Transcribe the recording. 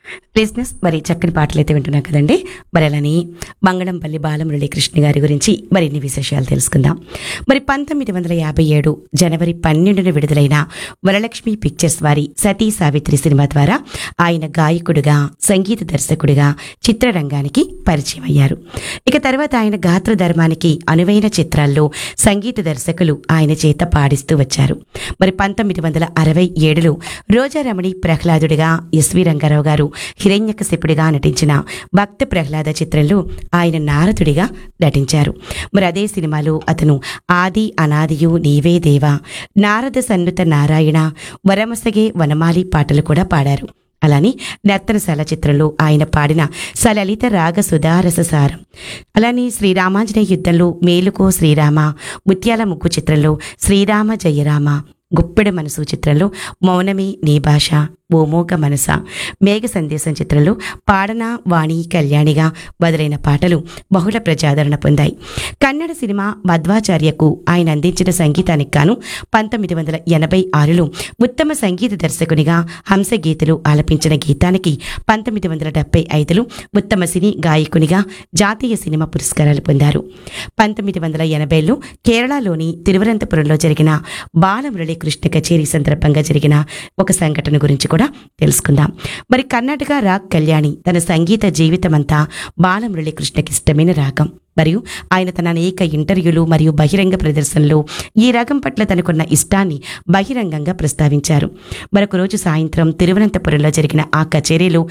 business మరి చక్కని పాటలు అయితే వింటున్నాం కదండి మరి అలాని మంగళంపల్లి బాలమురళీ కృష్ణ గారి గురించి మరిన్ని విశేషాలు తెలుసుకుందాం మరి పంతొమ్మిది వందల యాభై ఏడు జనవరి పన్నెండున విడుదలైన వరలక్ష్మి పిక్చర్స్ వారి సతీ సావిత్రి సినిమా ద్వారా ఆయన గాయకుడిగా సంగీత దర్శకుడిగా చిత్రరంగానికి పరిచయం అయ్యారు ఇక తర్వాత ఆయన గాత్ర ధర్మానికి అనువైన చిత్రాల్లో సంగీత దర్శకులు ఆయన చేత పాడిస్తూ వచ్చారు మరి పంతొమ్మిది వందల అరవై ఏడులో రోజారమణి ప్రహ్లాదుడిగా ఎస్వి రంగారావు గారు హిరణ్యకశిపుడిగా నటించిన భక్త ప్రహ్లాద చిత్రంలో ఆయన నారదుడిగా నటించారు మరి అదే సినిమాలో అతను ఆది అనాదియు నీవే దేవా నారద సన్నుత నారాయణ వరమసగే వనమాలి పాటలు కూడా పాడారు అలానే నర్తనశాల చిత్రంలో ఆయన పాడిన సలలిత రాగ సుధారస సారం అలానే శ్రీరామాంజనేయ యుద్ధంలో మేలుకో శ్రీరామ ముత్యాల ముగ్గు చిత్రంలో శ్రీరామ జయరామ గుప్పెడ మనసు చిత్రంలో మౌనమే నీ భాష ఓమోగ మనస మేఘ సందేశం చిత్రంలో పాడన వాణి కళ్యాణిగా మొదలైన పాటలు బహుళ ప్రజాదరణ పొందాయి కన్నడ సినిమా మధ్వాచార్యకు ఆయన అందించిన సంగీతానికి గాను పంతొమ్మిది వందల ఎనభై ఆరులో ఉత్తమ సంగీత దర్శకునిగా హంసగీతలు ఆలపించిన గీతానికి పంతొమ్మిది వందల డెబ్బై ఐదులో ఉత్తమ సినీ గాయకునిగా జాతీయ సినిమా పురస్కారాలు పొందారు పంతొమ్మిది వందల ఎనభైలో కేరళలోని తిరువనంతపురంలో జరిగిన బాలమురళీ కృష్ణ కచేరీ సందర్భంగా జరిగిన ఒక సంఘటన గురించి కూడా తెలుసుకుందాం మరి కర్ణాటక రాగ్ కళ్యాణి తన సంగీత జీవితమంతా బాలమురళీ కృష్ణకి ఇష్టమైన రాగం మరియు ఆయన తన అనేక ఇంటర్వ్యూలు మరియు బహిరంగ ప్రదర్శనలో ఈ రాగం పట్ల తనకున్న ఇష్టాన్ని బహిరంగంగా ప్రస్తావించారు మరొక రోజు సాయంత్రం తిరువనంతపురంలో జరిగిన ఆ కచేరీలో